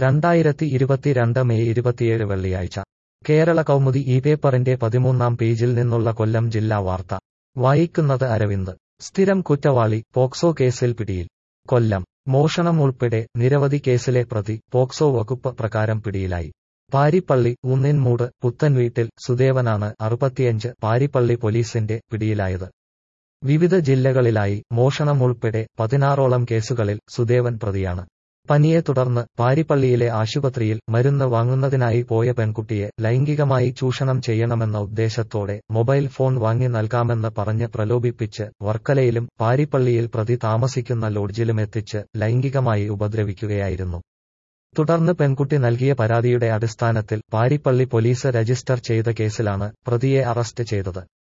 രണ്ടായിരത്തി ഇരുപത്തിരണ്ട് മെയ് ഇരുപത്തിയേഴ് വെള്ളിയാഴ്ച കേരള കൗമുദി ഈ പേപ്പറിന്റെ പതിമൂന്നാം പേജിൽ നിന്നുള്ള കൊല്ലം ജില്ലാ വാർത്ത വായിക്കുന്നത് അരവിന്ദ് സ്ഥിരം കുറ്റവാളി പോക്സോ കേസിൽ പിടിയിൽ കൊല്ലം മോഷണം ഉൾപ്പെടെ നിരവധി കേസിലെ പ്രതി പോക്സോ വകുപ്പ് പ്രകാരം പിടിയിലായി പാരിപ്പള്ളി ഊന്നിൻമൂട് പുത്തൻവീട്ടിൽ സുദേവനാണ് അറുപത്തിയഞ്ച് പാരിപ്പള്ളി പോലീസിന്റെ പിടിയിലായത് വിവിധ ജില്ലകളിലായി മോഷണം ഉൾപ്പെടെ പതിനാറോളം കേസുകളിൽ സുദേവൻ പ്രതിയാണ് പനിയെ തുടർന്ന് പാരിപ്പള്ളിയിലെ ആശുപത്രിയിൽ മരുന്ന് വാങ്ങുന്നതിനായി പോയ പെൺകുട്ടിയെ ലൈംഗികമായി ചൂഷണം ചെയ്യണമെന്ന ഉദ്ദേശത്തോടെ മൊബൈൽ ഫോൺ വാങ്ങി നൽകാമെന്ന് പറഞ്ഞ് പ്രലോഭിപ്പിച്ച് വർക്കലയിലും പാരിപ്പള്ളിയിൽ പ്രതി താമസിക്കുന്ന ലോഡ്ജിലുമെത്തിച്ച് ലൈംഗികമായി ഉപദ്രവിക്കുകയായിരുന്നു തുടർന്ന് പെൺകുട്ടി നൽകിയ പരാതിയുടെ അടിസ്ഥാനത്തിൽ പാരിപ്പള്ളി പോലീസ് രജിസ്റ്റർ ചെയ്ത കേസിലാണ് പ്രതിയെ അറസ്റ്റ് ചെയ്തത്